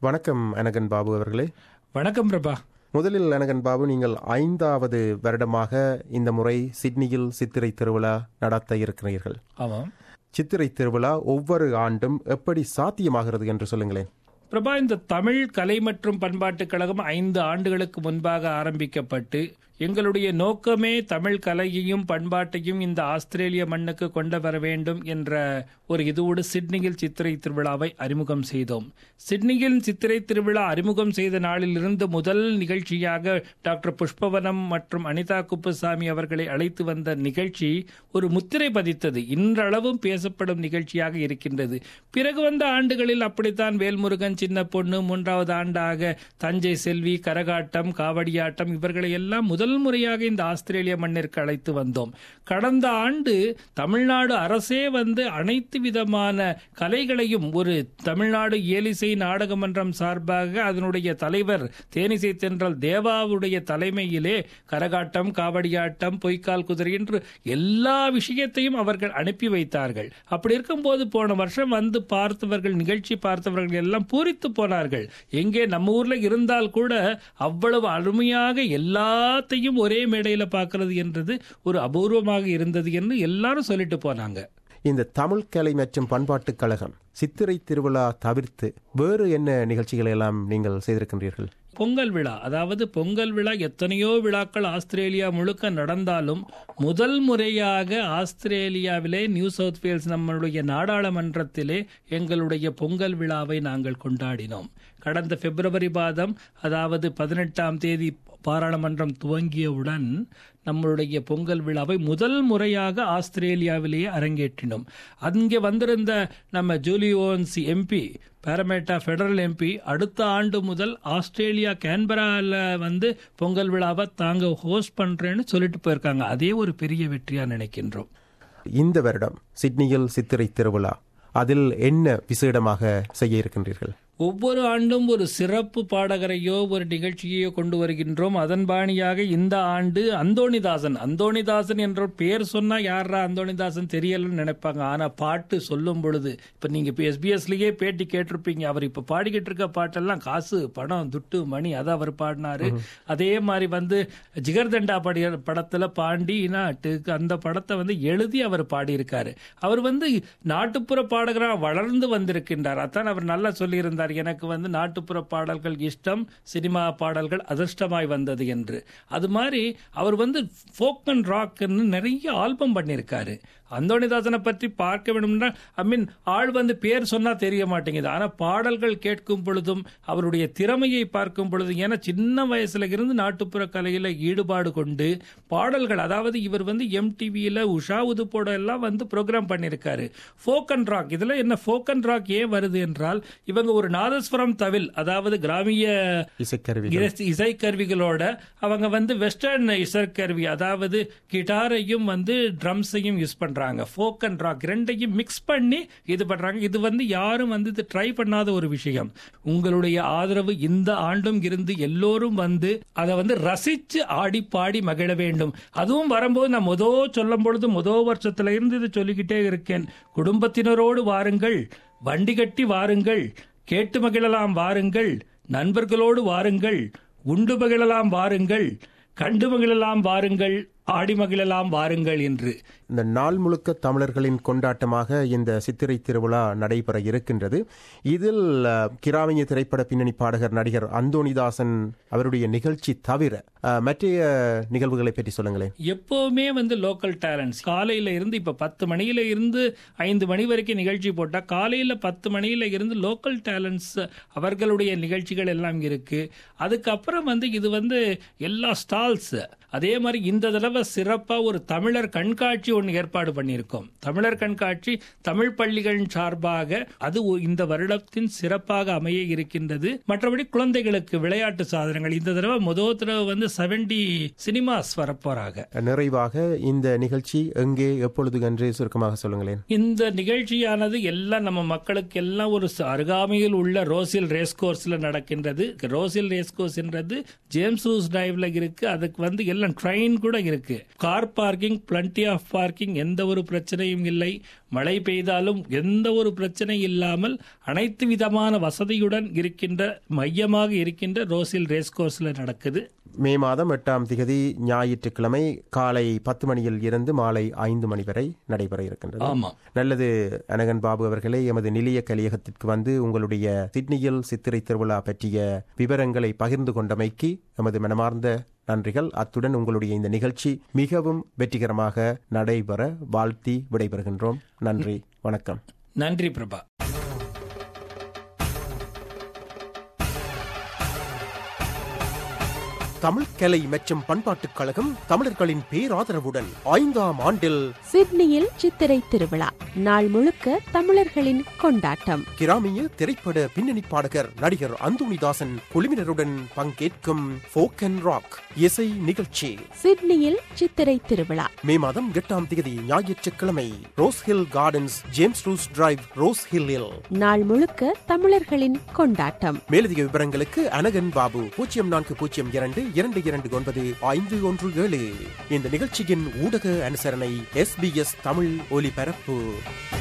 வணக்கம் அனகன் பாபு அவர்களே வணக்கம் பிரபா முதலில் அனகன் பாபு நீங்கள் ஐந்தாவது வருடமாக இந்த முறை சிட்னியில் சித்திரை திருவிழா நடத்த இருக்கிறீர்கள் ஆமாம் சித்திரை திருவிழா ஒவ்வொரு ஆண்டும் எப்படி சாத்தியமாகிறது என்று சொல்லுங்களேன் பிரபா இந்த தமிழ் கலை மற்றும் பண்பாட்டுக் கழகம் ஐந்து ஆண்டுகளுக்கு முன்பாக ஆரம்பிக்கப்பட்டு எங்களுடைய நோக்கமே தமிழ் கலையையும் பண்பாட்டையும் இந்த ஆஸ்திரேலிய மண்ணுக்கு கொண்டு வர வேண்டும் என்ற ஒரு இதோடு சிட்னியில் சித்திரை திருவிழாவை அறிமுகம் செய்தோம் சிட்னியில் சித்திரை திருவிழா அறிமுகம் செய்த நாளிலிருந்து முதல் நிகழ்ச்சியாக டாக்டர் புஷ்பவனம் மற்றும் அனிதா குப்புசாமி அவர்களை அழைத்து வந்த நிகழ்ச்சி ஒரு முத்திரை பதித்தது இன்றளவும் பேசப்படும் நிகழ்ச்சியாக இருக்கின்றது பிறகு வந்த ஆண்டுகளில் அப்படித்தான் வேல்முருகன் சின்ன பொண்ணு மூன்றாவது ஆண்டாக தஞ்சை செல்வி கரகாட்டம் காவடியாட்டம் இவர்களை எல்லாம் முதல் முறையாக இந்த ஆஸ்திரேலிய மண்ணிற்கு அழைத்து வந்தோம் கடந்த ஆண்டு தமிழ்நாடு அரசே வந்து அனைத்து விதமான கலைகளையும் ஒரு தமிழ்நாடு இயலிசை நாடக மன்றம் சார்பாக அதனுடைய தலைவர் தேனிசை தென்றல் தேவாவுடைய தலைமையிலே கரகாட்டம் காவடியாட்டம் பொய்க்கால் குதிரை என்று எல்லா விஷயத்தையும் அவர்கள் அனுப்பி வைத்தார்கள் அப்படி இருக்கும்போது போன வருஷம் வந்து பார்த்தவர்கள் நிகழ்ச்சி பார்த்தவர்கள் எல்லாம் பூரித்து போனார்கள் எங்கே நம்ம ஊர்ல இருந்தால் கூட அவ்வளவு அருமையாக எல்லாத்தையும் ஒரே மேடையில பார்க்கிறது என்றது ஒரு அபூர்வமாக இருந்தது என்று எல்லாரும் சொல்லிட்டு போனாங்க இந்த தமிழ் கலை மற்றும் பண்பாட்டுக் கழகம் சித்திரை திருவிழா தவிர்த்து வேறு என்ன நிகழ்ச்சிகளை எல்லாம் நீங்கள் செய்திருக்கின்றீர்கள் பொங்கல் விழா அதாவது பொங்கல் விழா எத்தனையோ விழாக்கள் ஆஸ்திரேலியா முழுக்க நடந்தாலும் முதல் முறையாக ஆஸ்திரேலியாவிலே நியூ சவுத் வேல்ஸ் நம்மளுடைய நாடாளுமன்றத்திலே எங்களுடைய பொங்கல் விழாவை நாங்கள் கொண்டாடினோம் கடந்த பிப்ரவரி மாதம் அதாவது பதினெட்டாம் தேதி பாராளுமன்றம் துவங்கியவுடன் நம்மளுடைய பொங்கல் விழாவை முதல் முறையாக ஆஸ்திரேலியாவிலேயே அரங்கேற்றினோம் அங்கே வந்திருந்த நம்ம Julie Owens MP Parramatta federal MP அடுத்த ஆண்டு முதல் ஆஸ்திரேலியா கேன்பரால வந்து பொங்கல் விழாவை தாங்க ஹோஸ்ட் பண்றேன்னு சொல்லிட்டு போயிருக்காங்க அதே ஒரு பெரிய வெற்றியா நினைக்கின்றோம் இந்த வருடம் சிட்னியில் சித்திரை திருவிழா அதில் என்ன விசேடமாக செய்ய இருக்கின்றீர்கள் ஒவ்வொரு ஆண்டும் ஒரு சிறப்பு பாடகரையோ ஒரு நிகழ்ச்சியையோ கொண்டு வருகின்றோம் அதன் பாணியாக இந்த ஆண்டு அந்தோணிதாசன் அந்தோணிதாசன் என்ற பெயர் சொன்னா யாரா அந்தோணிதாசன் தெரியலன்னு நினைப்பாங்க ஆனா பாட்டு சொல்லும் பொழுது இப்ப நீங்க இப்ப எஸ்பிஎஸ்லயே பேட்டி கேட்டிருப்பீங்க அவர் இப்ப பாடிக்கிட்டு இருக்க பாட்டெல்லாம் காசு பணம் துட்டு மணி அதை அவர் பாடினாரு அதே மாதிரி வந்து ஜிகர்தண்டா படி படத்துல பாண்டி நாட்டு அந்த படத்தை வந்து எழுதி அவர் பாடியிருக்காரு அவர் வந்து நாட்டுப்புற பாடகரா வளர்ந்து வந்திருக்கின்றார் அதான் அவர் நல்லா சொல்லியிருந்தார் எனக்கு வந்து நாட்டுப்புற பாடல்கள் இஷ்டம் சினிமா பாடல்கள் அதிர்ஷ்டமாய் வந்தது என்று அது மாதிரி அவர் வந்து ஃபோக் அண்ட் ராக்னு நிறைய ஆல்பம் பண்ணியிருக்காரு அந்தோணிதாசனை பற்றி பார்க்க வேண்டும்னா ஐ மீன் ஆள் வந்து பேர் சொன்னா தெரிய மாட்டேங்குது ஆனா பாடல்கள் கேட்கும் பொழுதும் அவருடைய திறமையை பார்க்கும் பொழுதும் ஏன்னா சின்ன வயசுல இருந்து நாட்டுப்புற கலையில ஈடுபாடு கொண்டு பாடல்கள் அதாவது இவர் வந்து எம்டிவியில உஷா உதுப்போட எல்லாம் வந்து ப்ரோக்ராம் பண்ணியிருக்காரு ஃபோக் அண்ட் ராக் இதுல என்ன ஃபோக் அண்ட் ராக் ஏன் வருது என்றால் இவங்க ஒரு நாதஸ்வரம் தவில் அதாவது கிராமிய இசைக்கருவி இசை- இசைக்கருவிகளோட அவங்க வந்து வெஸ்டர்ன் இசைக்கருவி அதாவது கிட்டாரையும் வந்து ட்ரம்ஸையும் யூஸ் பண்றாங்க ஃபோக் அண்ட் ராக் ரெண்டையும் மிக்ஸ் பண்ணி இது பண்றாங்க இது வந்து யாரும் வந்து இது ட்ரை பண்ணாத ஒரு விஷயம் உங்களுடைய ஆதரவு இந்த ஆண்டும் இருந்து எல்லோரும் வந்து அதை வந்து ரசிச்சு ஆடி பாடி மகிழ வேண்டும் அதுவும் வரும்போது நான் முதோ சொல்லும் பொழுது முதோ வருஷத்துல இருந்து இது சொல்லிக்கிட்டே இருக்கேன் குடும்பத்தினரோடு வாருங்கள் வண்டி கட்டி வாருங்கள் கேட்டு மகிழலாம் வாருங்கள் நண்பர்களோடு வாருங்கள் உண்டு மகிழலாம் வாருங்கள் கண்டு மகிழலாம் வாருங்கள் ஆடி மகிழலாம் வாருங்கள் என்று இந்த நாள் முழுக்க தமிழர்களின் கொண்டாட்டமாக இந்த சித்திரை திருவிழா நடைபெற இருக்கின்றது இதில் அஹ், கிராமிய திரைப்பட பின்னணி பாடகர் நடிகர் அந்தோணிதாசன் அவருடைய நிகழ்ச்சி தவிர அஹ், மற்றைய நிகழ்வுகளை பற்றி சொல்லுங்களேன் எப்பவுமே வந்து லோக்கல் டேலண்ட்ஸ் காலையில இருந்து இப்ப பத்து மணியில இருந்து ஐந்து மணி வரைக்கும் நிகழ்ச்சி போட்டா காலையில பத்து மணியில இருந்து லோக்கல் டேலண்ட்ஸ் அவர்களுடைய நிகழ்ச்சிகள் எல்லாம் இருக்கு அதுக்கப்புறம் வந்து இது வந்து எல்லா ஸ்டால்ஸ் அதே மாதிரி இந்த தடவை சிறப்பா ஒரு தமிழர் கண்காட்சி ஒன்று ஏற்பாடு பண்ணியிருக்கோம் தமிழர் கண்காட்சி தமிழ் பள்ளிகளின் சார்பாக அது ஒ- இந்த வருடத்தின் சிறப்பாக அமைய இருக்கின்றது மற்றபடி குழந்தைகளுக்கு விளையாட்டு சாதனங்கள் இந்த தடவை முதல் தடவை வந்து செவன்டி சினிமாஸ் வரப்போறாங்க நிறைவாக இந்த நிகழ்ச்சி எங்கே எப்பொழுது என்று சுருக்கமாக சொல்லுங்களேன் இந்த நிகழ்ச்சியானது எல்லாம் நம்ம மக்களுக்கு எல்லாம் ஒரு ச- அருகாமையில் உள்ள ரோசில் ரேஸ் கோர்ஸ்ல நடக்கின்றது ரோசில் ரேஸ் கோர்ஸ் என்றது ஜேம்ஸ் ஹூஸ் டிரைவ்ல இருக்கு அதுக்கு வந்து எல்லாம் ட்ரெயின் கூட இருக்கு இருக்கு car parking plenty of parking எந்த ஒரு பிரச்சனையும் இல்லை மழை பெய்தாலும் எந்த ஒரு பிரச்சனை இல்லாமல் அனைத்து விதமான வசதியுடன் இருக்கின்ற மையமாக இருக்கின்ற ரோசில் ரேஸ் கோர்ஸ்ல நடக்குது மே மாதம் எட்டாம் திகதி ஞாயிற்றுக்கிழமை காலை பத்து மணியில் இருந்து மாலை ஐந்து மணி வரை நடைபெற இருக்கின்றது ஆமா நல்லது அனகன் பாபு அவர்களே எமது நிலைய கலியகத்திற்கு வந்து உங்களுடைய சிட்னியில் சித்திரை திருவிழா பற்றிய விவரங்களை பகிர்ந்து கொண்டமைக்கு எமது மனமார்ந்த நன்றிகள் அத்துடன் உங்களுடைய இந்த நிகழ்ச்சி மிகவும் வெற்றிகரமாக நடைபெற வாழ்த்தி விடைபெறுகின்றோம் நன்றி வணக்கம் நன்றி பிரபா தமிழ் கலை மற்றும் பண்பாட்டுக் கழகம் தமிழர்களின் பேராதரவுடன் ஐந்தாம் ஆண்டில் சிட்னியில் சித்திரை திருவிழா நாள் முழுக்க தமிழர்களின் கொண்டாட்டம் கிராமிய திரைப்பட பின்னணி பாடகர் நடிகர் அந்தோணிதாசன் குழுவினருடன் பங்கேற்கும் ஃபோக் அண்ட் ராக் இசை நிகழ்ச்சி சிட்னியில் சித்திரை திருவிழா மே மாதம் எட்டாம் தேதி ஞாயிற்றுக்கிழமை Rosehill Gardens James Ruse Drive Rose ஹில்லில் நாள் முழுக்க தமிழர்களின் கொண்டாட்டம் மேலதிக விவரங்களுக்கு அனகன் பாபு பூஜ்ஜியம் நான்கு பூஜ்ஜியம் இரண்டு இரண்டு இரண்டு ஒன்பது ஐந்து ஒன்று ஏழு இந்த நிகழ்ச்சியின் ஊடக அனுசரணை எஸ்பிஎஸ் தமிழ் ஒலிபரப்பு